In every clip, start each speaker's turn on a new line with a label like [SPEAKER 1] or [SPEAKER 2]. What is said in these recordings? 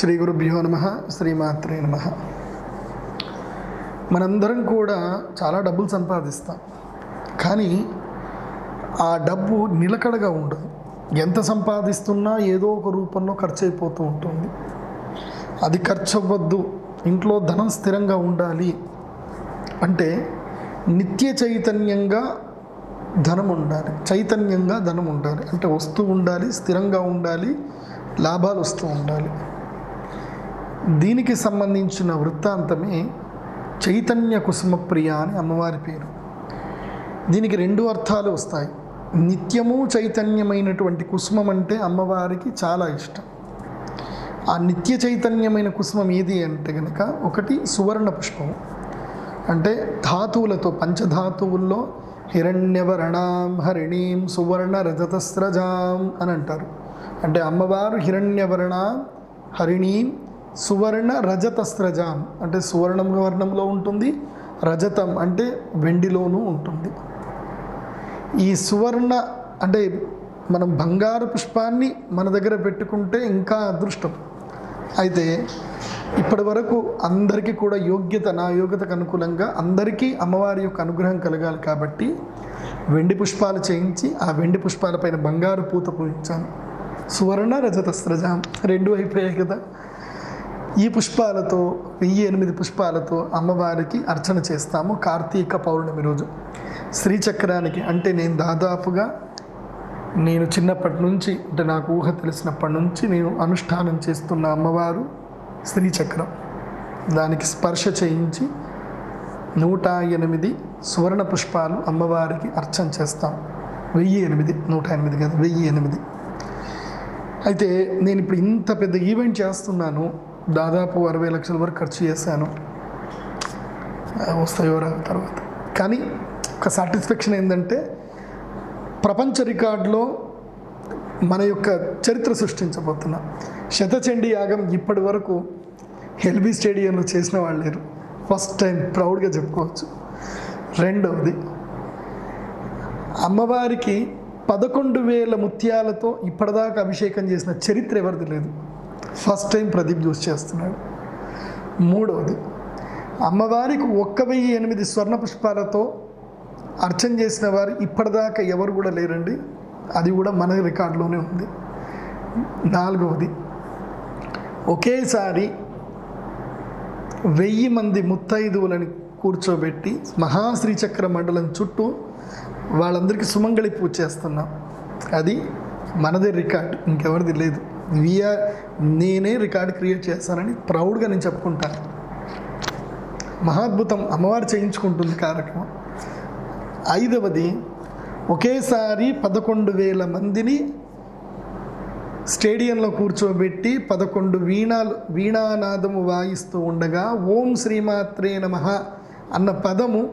[SPEAKER 1] శ్రీ గురుభ్యో నమ శ్రీమాత్రే నమ మనందరం కూడా చాలా డబ్బులు సంపాదిస్తాం కానీ ఆ డబ్బు నిలకడగా ఉండదు ఎంత సంపాదిస్తున్నా ఏదో ఒక రూపంలో ఖర్చు అయిపోతూ ఉంటుంది అది ఖర్చు అవ్వద్దు ఇంట్లో ధనం స్థిరంగా ఉండాలి అంటే నిత్య చైతన్యంగా ధనం ఉండాలి చైతన్యంగా ధనం ఉండాలి అంటే వస్తూ ఉండాలి స్థిరంగా ఉండాలి లాభాలు వస్తూ ఉండాలి దీనికి సంబంధించిన వృత్తాంతమే చైతన్య కుసుమప్రియ అని అమ్మవారి పేరు దీనికి రెండు అర్థాలు వస్తాయి నిత్యము చైతన్యమైనటువంటి కుసుమం అంటే అమ్మవారికి చాలా ఇష్టం ఆ నిత్య చైతన్యమైన కుసుమం ఏది అంటే కనుక ఒకటి సువర్ణ పుష్పము అంటే ధాతువులతో పంచధాతువుల్లో హిరణ్యవర్ణాం హరిణీం సువర్ణ రజతస్రజాం అని అంటారు అంటే అమ్మవారు హిరణ్యవర్ణ హరిణీం సువర్ణ రజతస్రజాం అంటే సువర్ణం వర్ణంలో ఉంటుంది రజతం అంటే వెండిలోనూ ఉంటుంది ఈ సువర్ణ అంటే మనం బంగారు పుష్పాన్ని మన దగ్గర పెట్టుకుంటే ఇంకా అదృష్టం అయితే ఇప్పటి వరకు అందరికీ కూడా యోగ్యత నా యోగ్యతకు అనుకూలంగా అందరికీ అమ్మవారి యొక్క అనుగ్రహం కలగాలి కాబట్టి వెండి పుష్పాలు చేయించి ఆ వెండి పుష్పాలపైన బంగారు పూత పూయించాను సువర్ణ రజత స్రజాం రెండు అయిపోయాయి కదా ఈ పుష్పాలతో వెయ్యి ఎనిమిది పుష్పాలతో అమ్మవారికి అర్చన చేస్తాము కార్తీక పౌర్ణమి రోజు శ్రీచక్రానికి అంటే నేను దాదాపుగా నేను చిన్నప్పటి నుంచి అంటే నాకు ఊహ తెలిసినప్పటి నుంచి నేను అనుష్ఠానం చేస్తున్న అమ్మవారు శ్రీచక్రం దానికి స్పర్శ చేయించి నూట ఎనిమిది సువర్ణ పుష్పాలు అమ్మవారికి అర్చన చేస్తాం వెయ్యి ఎనిమిది నూట ఎనిమిది కదా వెయ్యి ఎనిమిది అయితే నేను ఇప్పుడు ఇంత పెద్ద ఈవెంట్ చేస్తున్నాను దాదాపు అరవై లక్షల వరకు ఖర్చు చేశాను ఆ, వస్తాయో రావు తర్వాత కానీ ఒక సాటిస్ఫాక్షన్ ఏంటంటే ప్రపంచ రికార్డులో మన యొక్క చరిత్ర సృష్టించబోతున్నాం శతచండీ యాగం ఇప్పటి వరకు ఎల్బీ స్టేడియంలో చేసిన వాళ్ళు లేరు ఫస్ట్ టైం ప్రౌడ్గా చెప్పుకోవచ్చు రెండవది అమ్మవారికి పదకొండు వేల ముత్యాలతో ఇప్పటిదాకా అభిషేకం చేసిన చరిత్ర ఎవరిది లేదు ఫస్ట్ టైం ప్రదీప్ జోష్ చేస్తున్నాడు మూడవది అమ్మవారికి ఒక్క వెయ్యి ఎనిమిది స్వర్ణ పుష్పాలతో అర్చన చేసిన వారు ఇప్పటిదాకా ఎవరు కూడా లేరండి అది కూడా మన రికార్డులోనే ఉంది నాలుగవది ఒకేసారి వెయ్యి మంది ముత్తైదువులని కూర్చోబెట్టి మహాశ్రీచక్ర మండలం చుట్టూ వాళ్ళందరికీ సుమంగళి పూజ చేస్తున్నాం అది మనదే రికార్డ్ ఇంకెవరిది లేదు వీఆర్ నేనే రికార్డ్ క్రియేట్ చేస్తానని ప్రౌడ్గా నేను చెప్పుకుంటాను మహాద్భుతం అమ్మవారు చేయించుకుంటుంది కార్యక్రమం ఐదవది ఒకేసారి పదకొండు వేల మందిని స్టేడియంలో కూర్చోబెట్టి పదకొండు వీణాలు వీణానాదము వాయిస్తూ ఉండగా ఓం శ్రీమాత్రే నమ అన్న పదము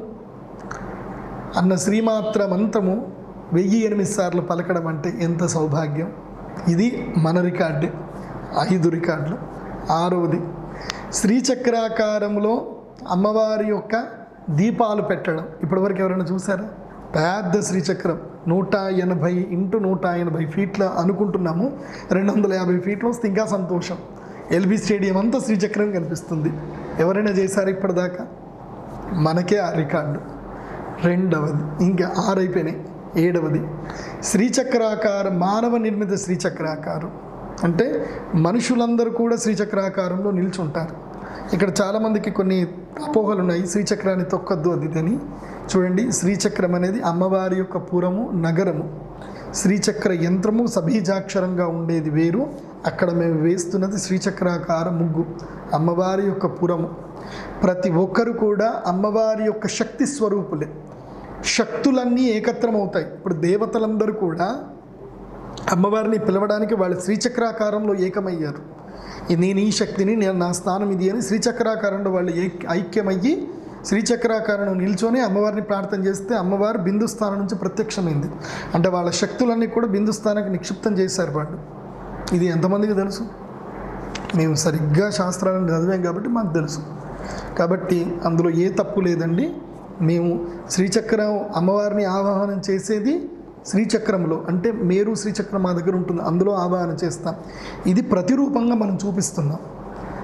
[SPEAKER 1] అన్న శ్రీమాత్ర మంత్రము వెయ్యి ఎనిమిది సార్లు పలకడం అంటే ఎంత సౌభాగ్యం ఇది మన రికార్డే ఐదు రికార్డులు ఆరవది శ్రీచక్రాకారంలో అమ్మవారి యొక్క దీపాలు పెట్టడం ఇప్పటివరకు ఎవరైనా చూసారా పెద్ద శ్రీచక్రం నూట ఎనభై ఇంటూ నూట ఎనభై ఫీట్ల అనుకుంటున్నాము రెండు వందల యాభై ఫీట్లు వస్తే ఇంకా సంతోషం ఎల్బీ స్టేడియం అంతా శ్రీచక్రం కనిపిస్తుంది ఎవరైనా చేశారు ఇప్పటిదాకా మనకే ఆ రికార్డు రెండవది ఇంకా ఆరు అయిపోయినాయి ఏడవది శ్రీచక్రాకారం మానవ నిర్మిత శ్రీచక్రాకారం అంటే మనుషులందరూ కూడా శ్రీచక్రాకారంలో నిల్చుంటారు ఇక్కడ చాలామందికి కొన్ని అపోహలు ఉన్నాయి శ్రీచక్రాన్ని తొక్కద్దు అది అని చూడండి శ్రీచక్రం అనేది అమ్మవారి యొక్క పురము నగరము శ్రీచక్ర యంత్రము సబీజాక్షరంగా ఉండేది వేరు అక్కడ మేము వేస్తున్నది శ్రీచక్రాకార ముగ్గు అమ్మవారి యొక్క పురము ప్రతి ఒక్కరు కూడా అమ్మవారి యొక్క శక్తి స్వరూపులే శక్తులన్నీ ఏకత్రమవుతాయి ఇప్పుడు దేవతలందరూ కూడా అమ్మవారిని పిలవడానికి వాళ్ళు శ్రీచక్రాకారంలో ఏకమయ్యారు ఈ నేను ఈ శక్తిని నేను నా స్థానం ఇది అని శ్రీచక్రాకారంలో వాళ్ళు ఏక్- ఐక్యమయ్యి శ్రీచక్రాకారంలో నిల్చొని అమ్మవారిని ప్రార్థన చేస్తే అమ్మవారు బిందు స్థానం నుంచి ప్రత్యక్షమైంది అంటే వాళ్ళ శక్తులన్నీ కూడా బిందు స్థానానికి నిక్షిప్తం చేశారు వాళ్ళు ఇది ఎంతమందికి తెలుసు మేము సరిగ్గా శాస్త్రాలను చదివాం కాబట్టి మాకు తెలుసు కాబట్టి అందులో ఏ తప్పు లేదండి మేము శ్రీచక్రం అమ్మవారిని ఆవాహనం చేసేది శ్రీచక్రంలో అంటే మేరు శ్రీచక్రం మా దగ్గర ఉంటుంది అందులో ఆవాహన చేస్తాం ఇది ప్రతిరూపంగా మనం చూపిస్తున్నాం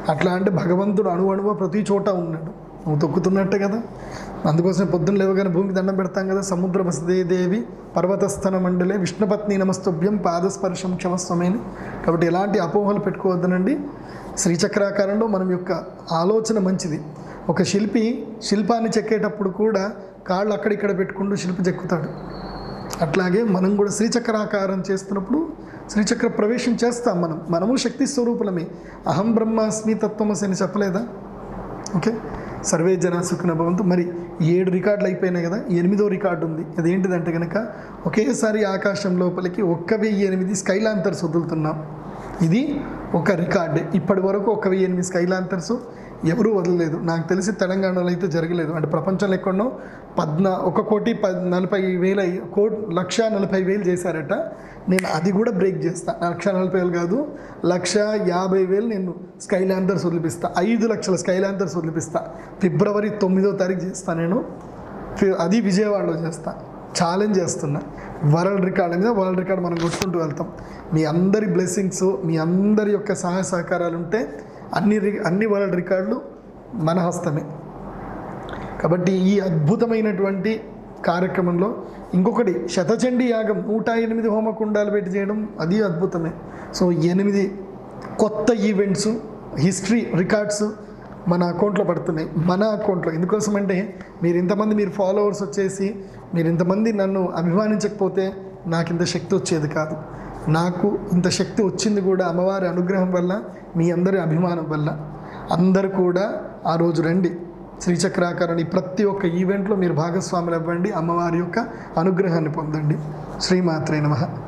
[SPEAKER 1] అట్లా అంటే భగవంతుడు అణు అణువ ప్రతి చోట ఉన్నాడు నువ్వు తొక్కుతున్నట్టే కదా అందుకోసం పొద్దున్న లేవగానే భూమికి దండం పెడతాం కదా సముద్ర వసదే దేవి పర్వతస్థన మండలే విష్ణుపత్ని నమస్తభ్యం పాదస్పర్శం క్షమస్వమేని కాబట్టి ఎలాంటి అపోహలు పెట్టుకోవద్దనండి శ్రీచక్రాకారంలో మనం యొక్క ఆలోచన మంచిది ఒక శిల్పి శిల్పాన్ని చెక్కేటప్పుడు కూడా కాళ్ళు అక్కడిక్కడ పెట్టుకుంటూ శిల్పి చెక్కుతాడు అట్లాగే మనం కూడా శ్రీచక్రాకారం చేస్తున్నప్పుడు శ్రీచక్ర ప్రవేశం చేస్తాం మనం మనము శక్తి స్వరూపులమే అహం బ్రహ్మాస్మి తత్వమసి అని చెప్పలేదా ఓకే సర్వే జన సుఖిన భవంతు మరి ఏడు రికార్డులు అయిపోయినాయి కదా ఎనిమిదో రికార్డు ఉంది అదేంటిదంటే కనుక ఒకేసారి ఆకాశం లోపలికి ఒక్క వెయ్యి ఎనిమిది స్కైలాంతర్స్ వదులుతున్నాం ఇది ఒక రికార్డే ఇప్పటి వరకు ఒక వెయ్యి ఎనిమిది స్కైలాంతర్స్ ఎవరూ వదలలేదు నాకు తెలిసి తెలంగాణలో అయితే జరగలేదు అంటే ప్రపంచంలో ఎక్కడో పద్నా ఒక కోటి పద్ నలభై వేల కోటి లక్ష నలభై వేలు చేశారట నేను అది కూడా బ్రేక్ చేస్తా లక్ష నలభై వేలు కాదు లక్ష యాభై వేలు నేను స్కై ల్యాంతర్స్ వదిలిపిస్తా ఐదు లక్షల స్కై ల్యాంతర్స్ వదిలిపిస్తా ఫిబ్రవరి తొమ్మిదో తారీఖు చేస్తా నేను ఫి- అది విజయవాడలో చేస్తా ఛాలెంజ్ చేస్తున్నా వరల్డ్ రికార్డ్ మీద వరల్డ్ రికార్డ్ మనం కొట్టుకుంటూ వెళ్తాం మీ అందరి బ్లెస్సింగ్స్ మీ అందరి యొక్క సహాయ సహకారాలు ఉంటే అన్ని రి- అన్ని వరల్డ్ రికార్డులు మన హస్తమే కాబట్టి ఈ అద్భుతమైనటువంటి కార్యక్రమంలో ఇంకొకటి శతచండీ యాగం నూట ఎనిమిది హోమకుండాలు పెట్టి చేయడం అది అద్భుతమే సో ఎనిమిది కొత్త ఈవెంట్స్ హిస్టరీ రికార్డ్స్ మన అకౌంట్లో పడుతున్నాయి మన అకౌంట్లో ఎందుకోసం అంటే మీరు ఇంతమంది మీరు ఫాలోవర్స్ వచ్చేసి మీరు ఇంతమంది నన్ను అభిమానించకపోతే నాకు ఇంత శక్తి వచ్చేది కాదు నాకు ఇంత శక్తి వచ్చింది కూడా అమ్మవారి అనుగ్రహం వల్ల మీ అందరి అభిమానం వల్ల అందరూ కూడా ఆ రోజు రండి శ్రీచక్రాకారుని ప్రతి ఒక్క ఈవెంట్లో మీరు భాగస్వాములు అవ్వండి అమ్మవారి యొక్క అనుగ్రహాన్ని పొందండి శ్రీమాత్రే నమః